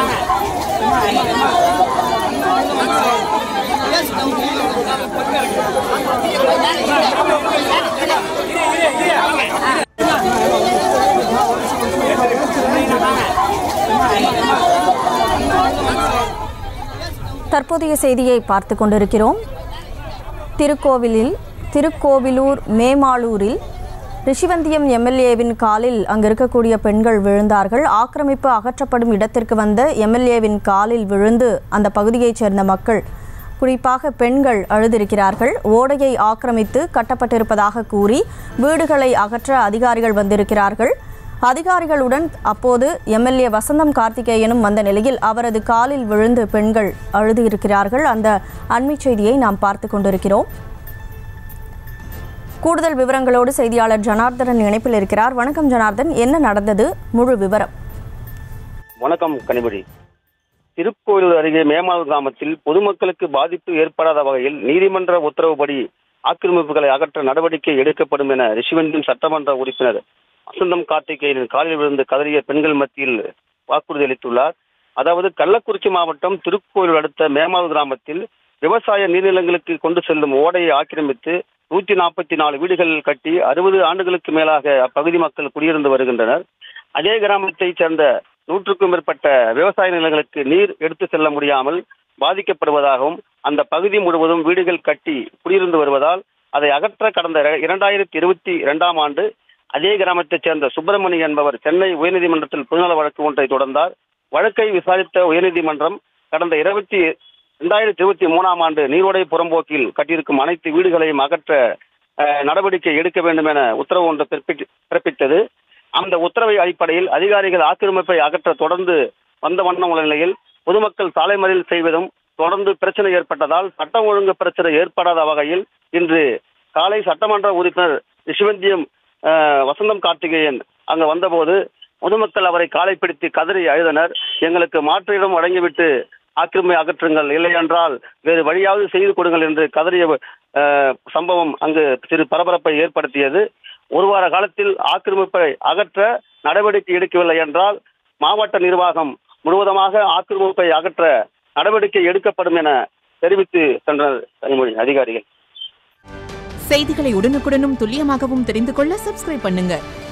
தற்போதைய செய்தியை பார்த்து கொண்டிருக்கிறோம் திருக்கோவிலில் திருக்கோவிலூர் மேமாளூரில் ரிஷிவந்தியம் எம்எல்ஏவின் காலில் அங்கு இருக்கக்கூடிய பெண்கள் விழுந்தார்கள் ஆக்கிரமிப்பு அகற்றப்படும் இடத்திற்கு வந்த எம்எல்ஏவின் காலில் விழுந்து அந்த பகுதியைச் சேர்ந்த மக்கள் குறிப்பாக பெண்கள் அழுதிருக்கிறார்கள் ஓடையை ஆக்கிரமித்து கட்டப்பட்டிருப்பதாக கூறி வீடுகளை அகற்ற அதிகாரிகள் வந்திருக்கிறார்கள் அதிகாரிகளுடன் அப்போது எம்எல்ஏ வசந்தம் கார்த்திகேயனும் வந்த நிலையில் அவரது காலில் விழுந்து பெண்கள் அழுது இருக்கிறார்கள் அந்த அண்மைச் செய்தியை நாம் பார்த்து கொண்டிருக்கிறோம் கூடுதல் விவரங்களோடு செய்தியாளர் ஜனார்தனன் இணைப்பில் இருக்கிறார் வணக்கம் ஜனார்தன் என்ன நடந்தது முழு விவரம் வணக்கம் கனிமொழி திருக்கோயிலூர் அருகே மேமாள் கிராமத்தில் பொதுமக்களுக்கு பாதிப்பு ஏற்படாத வகையில் நீதிமன்ற உத்தரவுப்படி ஆக்கிரமிப்புகளை அகற்ற நடவடிக்கை எடுக்கப்படும் என ரிஷிவந்தின் சட்டமன்ற உறுப்பினர் வசந்தம் கார்த்திகேயனின் காலில் விழுந்து கதறிய பெண்கள் மத்தியில் வாக்குறுதி அளித்துள்ளார் அதாவது கள்ளக்குறிச்சி மாவட்டம் திருக்கோயிலூர் அடுத்த மேமாள் கிராமத்தில் விவசாய நீர்நிலங்களுக்கு கொண்டு செல்லும் ஓடையை ஆக்கிரமித்து நூற்றி நாற்பத்தி நாலு வீடுகள் கட்டி அறுபது ஆண்டுகளுக்கு மேலாக அப்பகுதி மக்கள் குடியிருந்து வருகின்றனர் அதே கிராமத்தைச் சேர்ந்த நூற்றுக்கும் மேற்பட்ட விவசாய நிலங்களுக்கு நீர் எடுத்து செல்ல முடியாமல் பாதிக்கப்படுவதாகவும் அந்த பகுதி முழுவதும் வீடுகள் கட்டி குடியிருந்து வருவதால் அதை அகற்ற கடந்த இரண்டாயிரத்தி இருபத்தி இரண்டாம் ஆண்டு அதே கிராமத்தைச் சேர்ந்த சுப்பிரமணி என்பவர் சென்னை உயர்நீதிமன்றத்தில் பொதுநல வழக்கு ஒன்றை தொடர்ந்தார் வழக்கை விசாரித்த உயர்நீதிமன்றம் கடந்த இருபத்தி இரண்டாயிரத்தி இருபத்தி மூணாம் ஆண்டு நீரோடை புறம்போக்கில் கட்டியிருக்கும் அனைத்து வீடுகளையும் அகற்ற அஹ், நடவடிக்கை எடுக்க வேண்டும் என உத்தரவு ஒன்று பிறப்பித்து- பிறப்பித்தது அந்த உத்தரவை அடிப்படையில் அதிகாரிகள் ஆக்கிரமிப்பை அகற்ற தொடர்ந்து வந்த வண்ணம் உள்ள நிலையில் பொதுமக்கள் சாலை மறியல் செய்வதும் தொடர்ந்து பிரச்சனை ஏற்பட்டதால் சட்டம் ஒழுங்கு பிரச்சனை ஏற்படாத வகையில் இன்று காலை சட்டமன்ற உறுப்பினர் ரிஷிவந்தியம் அஹ், வசந்தம் கார்த்திகேயன் அங்கு வந்தபோது பொதுமக்கள் அவரை காலை பிடித்து கதறி அழுதனர் எங்களுக்கு மாற்று இடம் வழங்கிவிட்டு ஆக்கிரமி அகற்றுங்கள் இல்லை என்றால் வேறு வழியாவது செய்து கொடுங்கள் என்று கதறிய அஹ், சம்பவம் அங்கு சிறு பரபரப்பை ஏற்படுத்தியது ஒரு வார காலத்தில் ஆக்கிரமிப்பை அகற்ற நடவடிக்கை எடுக்கவில்லை என்றால் மாவட்ட நிர்வாகம் முழுவதுமாக ஆக்கிரமிப்பை அகற்ற நடவடிக்கை எடுக்கப்படும் என தெரிவித்து சென்றனர் கனிமொழி அதிகாரிகள் செய்திகளை உடனுக்குடனும் துல்லியமாகவும் தெரிந்து கொள்ள சப்ஸ்கிரைப் பண்ணுங்க